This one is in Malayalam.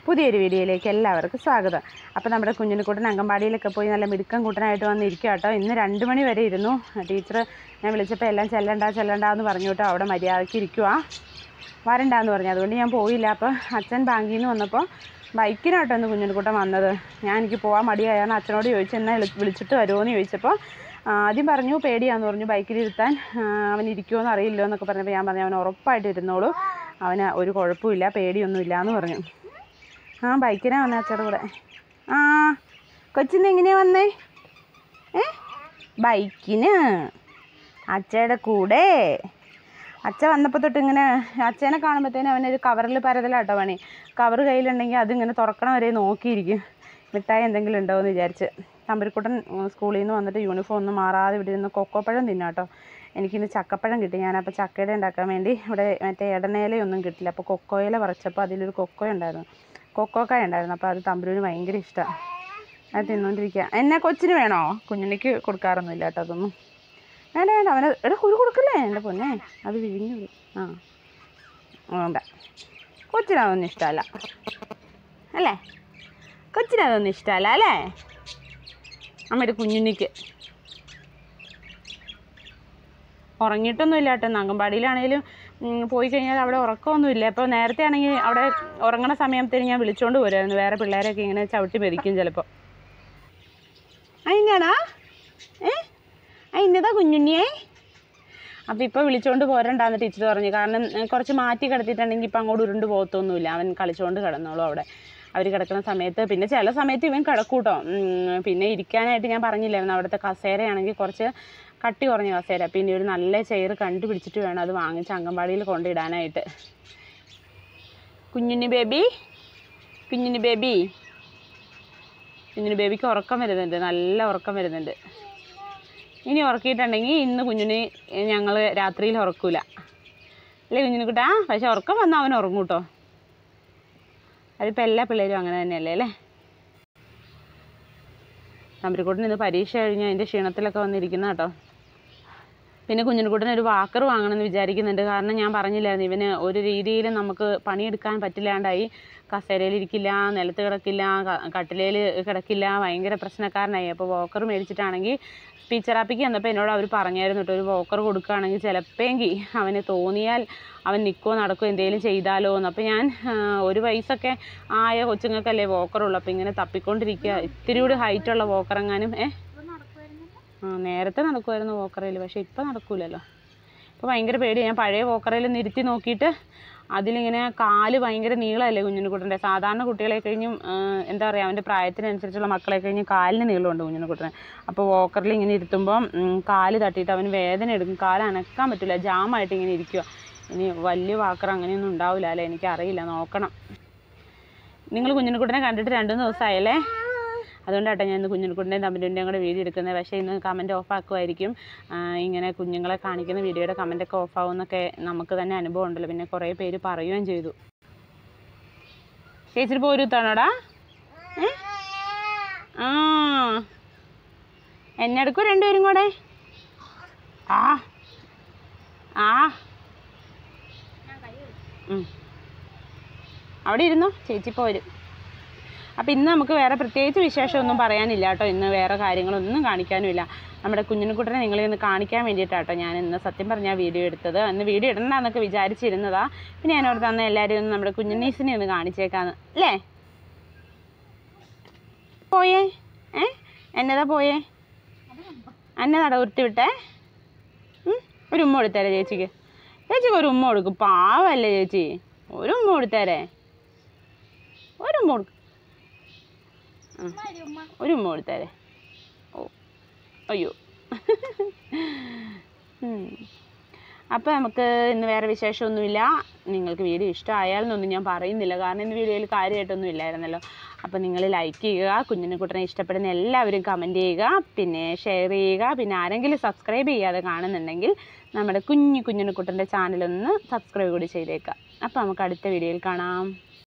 പുതിയൊരു വീഡിയോയിലേക്ക് എല്ലാവർക്കും സ്വാഗതം അപ്പോൾ നമ്മുടെ കുഞ്ഞിനെക്കൂട്ടൻ അംഗൻവാടിയിലൊക്കെ പോയി നല്ല മിടുക്കം കൂട്ടനായിട്ട് വന്നിരിക്കുക കേട്ടോ ഇന്ന് രണ്ട് മണി വരെ ഇരുന്നു ടീച്ചർ ഞാൻ വിളിച്ചപ്പോൾ എല്ലാം ചെല്ലണ്ട ചെല്ലണ്ട എന്ന് പറഞ്ഞു കേട്ടോ അവിടെ മര്യാദയ്ക്ക് ഇരിക്കുക വരണ്ടാന്ന് പറഞ്ഞു അതുകൊണ്ട് ഞാൻ പോയില്ല അപ്പോൾ അച്ഛൻ ബാങ്കിൽ നിന്ന് വന്നപ്പോൾ ബൈക്കിനാട്ടോ ഇന്ന് കുഞ്ഞിനെക്കൂട്ടൻ വന്നത് ഞാൻ എനിക്ക് പോകാൻ മടിയായാണ് അച്ഛനോട് ചോദിച്ചു എന്നാൽ വിളിച്ചിട്ട് വരുമോ എന്ന് ചോദിച്ചപ്പോൾ ആ, ആദ്യം പറഞ്ഞു പേടിയാന്ന് പറഞ്ഞു ബൈക്കിലിരുത്താൻ ആ, അവൻ ഇരിക്കുമോ എന്ന് അറിയില്ലോ എന്നൊക്കെ പറഞ്ഞപ്പോൾ ഞാൻ പറഞ്ഞു അവൻ ഉറപ്പായിട്ട് ഇരുന്നോളൂ അവന് ഒരു കുഴപ്പമില്ല പേടിയൊന്നുമില്ല എന്ന് പറഞ്ഞു ആ ബൈക്കിനാ വന്നേ അച്ഛയുടെ കൂടെ ആ കൊച്ചിന് എങ്ങനെയാ വന്നേ ഏ ബൈക്കിന് അച്ഛയുടെ കൂടെ അച്ഛ വന്നപ്പോൾ തൊട്ട് ഇങ്ങനെ അച്ഛനെ കാണുമ്പോഴത്തേനും അവനൊരു കവറിൽ പരതലാട്ടോ പണി കവർ കയ്യിലുണ്ടെങ്കിൽ അതിങ്ങനെ തുറക്കണ വരെ നോക്കിയിരിക്കും മിഠായി എന്തെങ്കിലും ഉണ്ടോ എന്ന് വിചാരിച്ച് തമ്പരിക്കുട്ടൻ ഉം, സ്കൂളിൽ നിന്ന് വന്നിട്ട് യൂണിഫോം ഒന്നും മാറാതെ ഇവിടെ ഇരുന്ന് കൊക്കോപ്പഴം തിന്നാട്ടോ എനിക്കിന്ന് ചക്കപ്പഴം കിട്ടി ഞാനപ്പോൾ ചക്കയുടെ ഉണ്ടാക്കാൻ വേണ്ടി ഇവിടെ മറ്റേ ഇടനേലയൊന്നും കിട്ടില്ല അപ്പോൾ കൊക്കോയില പറിച്ചപ്പോൾ അതിലൊരു കൊക്കോ ഉണ്ടായിരുന്നു കൊക്കോക്കായ ഉണ്ടായിരുന്നു അപ്പോൾ അത് തമ്പുരുവിന് ഭയങ്കര ഇഷ്ടമാണ് അത് തിന്നുകൊണ്ടിരിക്കുക എന്നെ കൊച്ചിന് വേണോ കുഞ്ഞിനിക്ക് കൊടുക്കാറൊന്നുമില്ല കേട്ടോ അതൊന്നും വേണ്ട വേണ്ട അവന് എടാ കുരു കൊടുക്കല്ലേ എൻ്റെ പൊന്നെ അത് വിഴിഞ്ഞു പോയി. ആ വേണ്ട കൊച്ചിനതൊന്നും ഇഷ്ടമല്ല അല്ലേ കൊച്ചിനതൊന്നും ഇഷ്ടമല്ല അല്ലേ അമ്മയുടെ കുഞ്ഞുണ്ണിക്ക് ഉറങ്ങിയിട്ടൊന്നും ഇല്ല കേട്ടോ അംഗൻവാടിയിലാണേലും ഉം, പോയി കഴിഞ്ഞാൽ അവിടെ ഉറക്കമൊന്നുമില്ല അപ്പോൾ നേരത്തെ ആണെങ്കിൽ അവിടെ ഉറങ്ങണ സമയത്തിന് ഞാൻ വിളിച്ചുകൊണ്ട് വരുമായിരുന്നു വേറെ പിള്ളേരൊക്കെ ഇങ്ങനെ ചവിട്ടി മെതിക്കും ചിലപ്പോൾ അതിനാടാ ഏ അതിൻ്റെതാ കുഞ്ഞുണ്ണിയേ അപ്പോൾ ഇപ്പോൾ വിളിച്ചുകൊണ്ട് പോരണ്ടാന്ന് ടീച്ചർ പറഞ്ഞു കാരണം ഏ, കുറച്ച് മാറ്റി കിടത്തിയിട്ടുണ്ടെങ്കിൽ ഇപ്പം അങ്ങോട്ട് ഉരുണ്ട് പോകത്തൊന്നുമില്ല അവൻ കളിച്ചുകൊണ്ട് കിടന്നോളൂ അവിടെ അവർ കിടക്കുന്ന സമയത്ത് പിന്നെ ചില സമയത്ത് ഇവൻ കിടക്കൂട്ടോ ഉം, പിന്നെ ഇരിക്കാനായിട്ട് ഞാൻ പറഞ്ഞില്ലായിരുന്നു അവിടുത്തെ കസേരയാണെങ്കിൽ കുറച്ച് കട്ടി കുറഞ്ഞ കസേര പിന്നെ ഒരു നല്ല ചെയർ കണ്ടുപിടിച്ചിട്ട് വേണം അത് വാങ്ങിച്ച് അംഗൻവാടിയിൽ കൊണ്ടിടാനായിട്ട് കുഞ്ഞുണ്ണി ബേബി കുഞ്ഞുണ്ണി ബേബി കുഞ്ഞിന് ബേബിക്ക് ഉറക്കം വരുന്നുണ്ട് നല്ല ഉറക്കം വരുന്നുണ്ട് ഇനി ഉറക്കിയിട്ടുണ്ടെങ്കിൽ ഇന്ന് കുഞ്ഞിന് ഞങ്ങൾ രാത്രിയിൽ ഉറക്കൂല അല്ലേ കുഞ്ഞിന് കുട്ടാ പക്ഷെ ഉറക്കം വന്നാൽ അവൻ ഉറങ്ങും കേട്ടോ അതിപ്പോൾ എല്ലാ പിള്ളേരും അങ്ങനെ തന്നെയല്ലേ അല്ലേ തമ്പരിക്കൂട്ടിന് ഇന്ന് പരീക്ഷ കഴിഞ്ഞ് അതിൻ്റെ ക്ഷീണത്തിലൊക്കെ വന്നിരിക്കുന്ന കേട്ടോ പിന്നെ കുഞ്ഞിനെക്കൂട്ടിന് ഒരു വാക്കർ വാങ്ങണമെന്ന് വിചാരിക്കുന്നുണ്ട് കാരണം ഞാൻ പറഞ്ഞില്ലായിരുന്നു ഇവന് ഒരു രീതിയിലും നമുക്ക് പണിയെടുക്കാൻ പറ്റില്ലാണ്ടായി കസേരയിൽ ഇരിക്കില്ല നിലത്ത് കിടക്കില്ല ക- കട്ടിലേൽ കിടക്കില്ല ഭയങ്കര പ്രശ്നക്കാരനായി അപ്പോൾ വോക്കർ മേടിച്ചിട്ടാണെങ്കിൽ സ്പീച്ച് തെറാപ്പിക്ക് വന്നപ്പോൾ എന്നോട് അവർ പറഞ്ഞായിരുന്നു കേട്ടോ ഒരു വോക്കർ കൊടുക്കുകയാണെങ്കിൽ ചിലപ്പോഴെങ്കിൽ അവന് തോന്നിയാൽ അവൻ നിൽക്കുമോ നടക്കുമോ എന്തെങ്കിലും ചെയ്താലോ എന്ന് അപ്പോൾ ഞാൻ ആ, ഒരു വയസ്സൊക്കെ ആയ കൊച്ചുങ്ങൾക്കല്ലേ വോക്കറുള്ളൂ അപ്പോൾ ഇങ്ങനെ തപ്പിക്കൊണ്ടിരിക്കുക ഇത്തിരി കൂടി ഹൈറ്റുള്ള വോക്കർ എങ്ങാനും ഏ ആ നേരത്തെ നടക്കുമായിരുന്നു വോക്കറയിൽ പക്ഷേ ഇപ്പം നടക്കൂലല്ലോ ഇപ്പോൾ ഭയങ്കര പേടി ഞാൻ പഴയ വോക്കറയിൽ നിർത്തി നോക്കിയിട്ട് അതിലിങ്ങനെ കാല് ഭയങ്കര നീളമല്ലേ കുഞ്ഞിനുകുട്ടൻ്റെ സാധാരണ കുട്ടികളെ കഴിഞ്ഞും ആ, എന്താ പറയുക അവൻ്റെ പ്രായത്തിനനുസരിച്ചുള്ള മക്കളെ കഴിഞ്ഞും കാലിന് നീളമുണ്ട് കുഞ്ഞിനുകുട്ടന് അപ്പോൾ വോക്കറിൽ ഇങ്ങനെ ഇരുത്തുമ്പം ഉം, കാല് തട്ടിയിട്ട് അവന് വേദന എടുക്കും കാല് അനക്കാൻ പറ്റില്ല ജാമായിട്ട് ഇങ്ങനെ ഇരിക്കുക ഇനി വലിയ വാക്കർ അങ്ങനെയൊന്നും ഉണ്ടാവില്ല അല്ലേ എനിക്കറിയില്ല നോക്കണം നിങ്ങൾ കുഞ്ഞിനുകുട്ടനെ കണ്ടിട്ട് രണ്ട് മൂന്ന് ദിവസമായല്ലേ അതുകൊണ്ടാട്ടോ ഞാൻ ഇന്ന് കുഞ്ഞിനുകുട്ടൻ്റെയും തമ്മിൻ്റെയും കൂടെ വീഡിയോ എടുക്കുന്നത് പക്ഷേ ഇന്ന് കമൻറ്റ് ഓഫ് ആക്കുമായിരിക്കും ആ, ഇങ്ങനെ കുഞ്ഞുങ്ങളെ കാണിക്കുന്ന വീഡിയോയുടെ കമൻറ്റൊക്കെ ഓഫ് ആവുമെന്നൊക്കെ നമുക്ക് തന്നെ അനുഭവം ഉണ്ടല്ലോ പിന്നെ കുറേ പേര് പറയുകയും ചെയ്തു ചേച്ചിരി പോരുത്താണോടാ ഏ ആ എന്നെ എടുക്കും രണ്ടുപേരും കൂടെ ആ ആ ഉം. അവിടെ ഇരുന്നോ ചേച്ചി പോരും അപ്പോൾ ഇന്ന് നമുക്ക് വേറെ പ്രത്യേകിച്ച് വിശേഷമൊന്നും പറയാനില്ല കേട്ടോ ഇന്ന് വേറെ കാര്യങ്ങളൊന്നും കാണിക്കാനുമില്ല നമ്മുടെ കുഞ്ഞിനെക്കുട്ടനെ നിങ്ങളെ ഒന്ന് കാണിക്കാൻ വേണ്ടിയിട്ടാട്ടോ ഞാൻ ഇന്ന് സത്യം പറഞ്ഞാൽ വീഡിയോ എടുത്തത് അന്ന് വീഡിയോ ഇടണ്ടെന്നൊക്കെ വിചാരിച്ചിരുന്നതാ പിന്നെ ഞാൻ ഓർത്ത് അന്ന് എല്ലാവരും ഒന്ന് നമ്മുടെ കുഞ്ഞുനീസിനെ ഒന്ന് കാണിച്ചേക്കാന്ന് അല്ലേ പോയേ ഏ എന്നതാ പോയേ എന്നതാടാ ഉരുട്ടി വിട്ടേ ഉം? ഒരു ഉമ്മ കൊടുത്തേരെ ചേച്ചിക്ക് ചേച്ചിക്ക് ഒരു ഉമ്മ കൊടുക്കും പാവല്ലേ ചേച്ചി ഒരു ഉമ്മ കൊടുത്തേരെ ഒരു ഉമ്മ കൊടുക്കും ഒരു ഉമ്മ കൊടുത്തേരെ ഓ അയ്യോ അപ്പോൾ നമുക്ക് ഇന്ന് വേറെ വിശേഷമൊന്നുമില്ല നിങ്ങൾക്ക് വീഡിയോ ഇഷ്ടമായാലെന്നൊന്നും ഞാൻ പറയുന്നില്ല കാരണം ഇന്ന് വീഡിയോയിൽ കാര്യമായിട്ടൊന്നും ഇല്ലായിരുന്നല്ലോ അപ്പോൾ നിങ്ങൾ ലൈക്ക് ചെയ്യുക കുഞ്ഞിനെ കുട്ടനെ ഇഷ്ടപ്പെടുന്ന എല്ലാവരും കമൻറ്റ് ചെയ്യുക പിന്നെ ഷെയർ ചെയ്യുക പിന്നെ ആരെങ്കിലും സബ്സ്ക്രൈബ് ചെയ്യാതെ കാണുന്നുണ്ടെങ്കിൽ നമ്മുടെ കുഞ്ഞു കുഞ്ഞിനെ കുട്ടൻ്റെ ചാനലൊന്ന് സബ്സ്ക്രൈബ് കൂടി ചെയ്തേക്കാം അപ്പോൾ നമുക്ക് അടുത്ത വീഡിയോയിൽ കാണാം